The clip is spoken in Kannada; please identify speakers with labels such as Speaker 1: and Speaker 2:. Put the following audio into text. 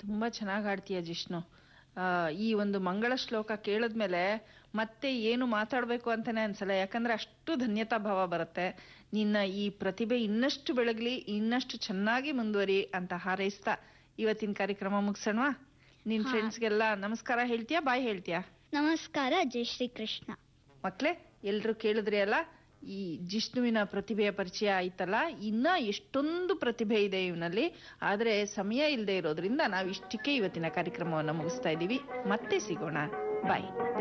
Speaker 1: ತುಂಬಾ ಚೆನ್ನಾಗಿ ಹಾಡ್ತೀಯ ಜಿಷ್ಣು ಆ, ಈ ಒಂದು ಮಂಗಳ ಶ್ಲೋಕ ಕೇಳಿದ್ಮೇಲೆ ಮತ್ತೆ ಏನು ಮಾತಾಡ್ಬೇಕು ಅಂತಾನೆ ಅನ್ಸಲ್ಲ ಯಾಕಂದ್ರೆ ಅಷ್ಟು ಧನ್ಯತಾ ಭಾವ ಬರುತ್ತೆ ನಿನ್ನ ಈ ಪ್ರತಿಭೆ ಇನ್ನಷ್ಟು ಬೆಳಗ್ಲಿ ಇನ್ನಷ್ಟು ಚೆನ್ನಾಗಿ ಮುಂದುವರಿ ಅಂತ ಹಾರೈಸ್ತಾ ಇವತ್ತಿನ ಕಾರ್ಯಕ್ರಮ ಮುಗಿಸೋಣವಾ ನಿನ್
Speaker 2: ಹಾ.
Speaker 1: ಫ್ರೆಂಡ್ಸ್ಗೆಲ್ಲ ನಮಸ್ಕಾರ ಹೇಳ್ತೀಯಾ ಬಾಯ್ ಹೇಳ್ತೀಯಾ
Speaker 2: ನಮಸ್ಕಾರ ಜೈ ಶ್ರೀ ಕೃಷ್ಣ
Speaker 1: ಮಕ್ಳೇ ಎಲ್ರು ಕೇಳಿದ್ರಿ ಅಲ್ಲ ಈ ಜಿಷ್ಣುವಿನ ಪ್ರತಿಭೆಯ ಪರಿಚಯ ಆಯ್ತಲ್ಲ ಇನ್ನ ಎಷ್ಟೊಂದು ಪ್ರತಿಭೆ ಇದೆ ಇವನಲ್ಲಿ ಆದ್ರೆ ಸಮಯ ಇಲ್ಲದೆ ಇರೋದ್ರಿಂದ ನಾವು ಇಷ್ಟಕ್ಕೆ ಇವತ್ತಿನ ಕಾರ್ಯಕ್ರಮವನ್ನ ಮುಗಿಸ್ತಾ ಇದೀವಿ ಮತ್ತೆ ಸಿಗೋಣ ಬಾಯ್